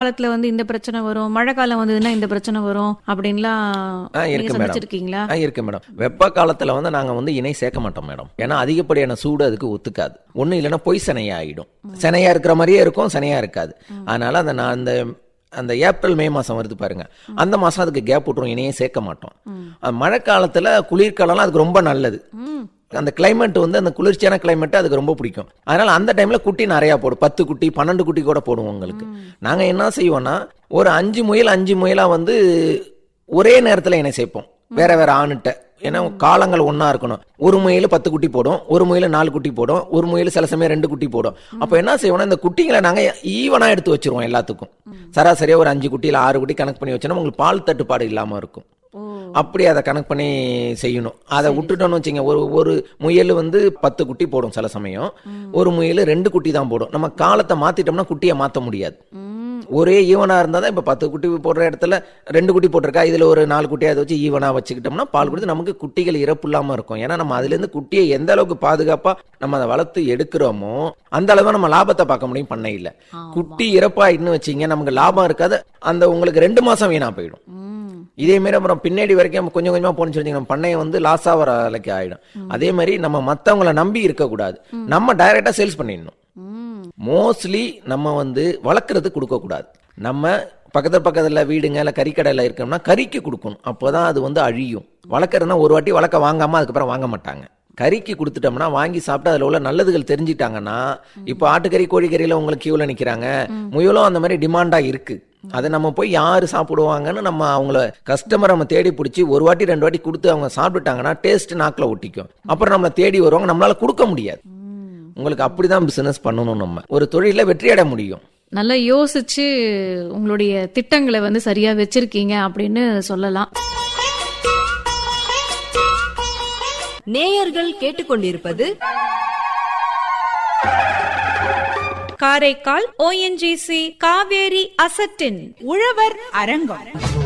காலத்துல வந்து இந்த பிரச்சனை வரும் மழை காலம் வந்ததுன்னா இந்த பிரச்சனை வரும் அப்படின்லாம் ஆ நீங்க இருக்கு மேடம் சமைச்சிருக்கீங்களா ஆ இருக்கு மேடம் வெப்ப காலத்துல வந்து நாங்க வந்து இணை சேர்க்க மாட்டோம் மேடம் ஏன்னா அதிகப்படியான சூடு அதுக்கு ஒத்துக்காது ஒண்ணு இல்லைன்னா பொய் சனையா ஆயிடும் சனையா இருக்கிற மாதிரியே இருக்கும் சனையா இருக்காது அதனால அந்த நான் அந்த அந்த ஏப்ரல் மே மாசம் வருது பாருங்க அந்த மாசம் அதுக்கு கேப் விட்டுரும் இணையே சேர்க்க மாட்டோம் அது மழை காலத்துல குளிர்காலம்லாம் அதுக்கு ரொம்ப நல்லது ம் அந்த கிளைமேட் வந்து அந்த குளிர்ச்சியான கிளைமேட் அதுக்கு ரொம்ப பிடிக்கும் அதனால அந்த டைம்ல குட்டி நிறையா போடும் பத்து குட்டி பன்னெண்டு குட்டி கூட போடுவோம் உங்களுக்கு நாங்க என்ன செய்வோம்னா ஒரு அஞ்சு முயல் அஞ்சு முயலா வந்து ஒரே நேரத்துல இணை சேர்ப்போம் வேற வேற ஆணுட்ட ஏன்னா காலங்கள் ஒண்ணா இருக்கணும் ஒரு முயல் பத்து குட்டி போடும் ஒரு முயல் நாலு குட்டி போடும் ஒரு முயல் சில சமயம் ரெண்டு குட்டி போடும் அப்ப என்ன செய்வோம்னா இந்த குட்டிங்களை நாங்க ஈவனா எடுத்து வச்சிருவோம் எல்லாத்துக்கும் சராசரியா ஒரு அஞ்சு குட்டி இல்ல ஆறு குட்டி கணக்கு பண்ணி வச்சோம்னா உங்களுக்கு பால் தட்டுப்பாடு இல்லாம இருக்கும் ஓ அப்படி அதை கணக்கு பண்ணி செய்யணும் அதை விட்டுட்டோம்னு வச்சுங்க ஒரு ஒரு முயல் வந்து பத்து குட்டி போடும் சில சமயம் ஒரு முயல் ரெண்டு குட்டி தான் போடும் நம்ம காலத்தை மாத்திட்டோம்னா குட்டியை மாத்த முடியாது ம் ஒரே ஈவனா இருந்தா தான் இப்ப பத்து குட்டி போடுற இடத்துல ரெண்டு குட்டி போட்டிருக்கா இதுல ஒரு நாலு குட்டியை அதை வச்சு ஈவனா வச்சுக்கிட்டோம்னா பால் கொடுத்து நமக்கு குட்டிகள் இறப்பு இல்லாம இருக்கும் ஏன்னா நம்ம அதுல இருந்து குட்டியை எந்த அளவுக்கு பாதுகாப்பா நம்ம அதை வளர்த்து எடுக்கிறோமோ அந்த அளவு நம்ம லாபத்தை பார்க்க முடியும் பண்ணையில குட்டி இறப்பாயிட்டுன்னு வச்சீங்க நமக்கு லாபம் இருக்காது அந்த உங்களுக்கு ரெண்டு மாசம் வீணா போயிடும் ம் இதே மாதிரி அப்புறம் பின்னாடி வரைக்கும் கொஞ்சம் கொஞ்சமா போன்னு சொல்லி நம்ம பண்ணைய வந்து லாஸ் ஆகிற வேலைக்கு ஆயிடும் அதே மாதிரி நம்ம மத்தவங்கள நம்பி இருக்கக்கூடாது நம்ம டைரக்டா சேல்ஸ் பண்ணிடணும் ம் மோஸ்ட்லி நம்ம வந்து வளர்க்கறது கொடுக்க கூடாது நம்ம பக்கத்துல பக்கத்துல வீடுங்க இல்ல கறிக்கடையில இருக்கோம்னா கறிக்கு கொடுக்கணும் அப்போதான் அது வந்து அழியும் வளர்க்குறதுனா ஒரு வாட்டி வளர்க்க வாங்காம அதுக்கப்புறம் வாங்க மாட்டாங்க கறிக்கு கொடுத்துட்டோம்னா வாங்கி சாப்பிட்டு அதுல உள்ள நல்லதுகள் தெரிஞ்சிட்டாங்கன்னா இப்போ ஆட்டுக்கறி கோழிக்கறியில உங்களுக்கு கியூல நிக்கிறாங்க முயலும் அந்த மாதிரி டிமாண்டா இருக்கு அதை நம்ம போய் யாரு சாப்பிடுவாங்கன்னு நம்ம அவங்கள கஸ்டமர் நம்ம தேடி பிடிச்சி ஒரு வாட்டி ரெண்டு வாட்டி கொடுத்து அவங்க சாப்பிட்டுட்டாங்கன்னா டேஸ்ட் நாக்கில் ஒட்டிக்கும் அப்புறம் நம்மளை தேடி வருவாங்க நம்மளால கொடுக்க முடியாது ம் உங்களுக்கு அப்படிதான் பிசினஸ் பண்ணணும் நம்ம ஒரு தொழில வெற்றி அடைய முடியும் நல்லா யோசிச்சு உங்களுடைய திட்டங்களை வந்து சரியா வச்சிருக்கீங்க அப்படின்னு சொல்லலாம் நேயர்கள் கேட்டுக்கொண்டிருப்பது காரைக்கால் ஓஎன்ஜிசி காவேரி அசட்டின் உழவர் அரங்கம்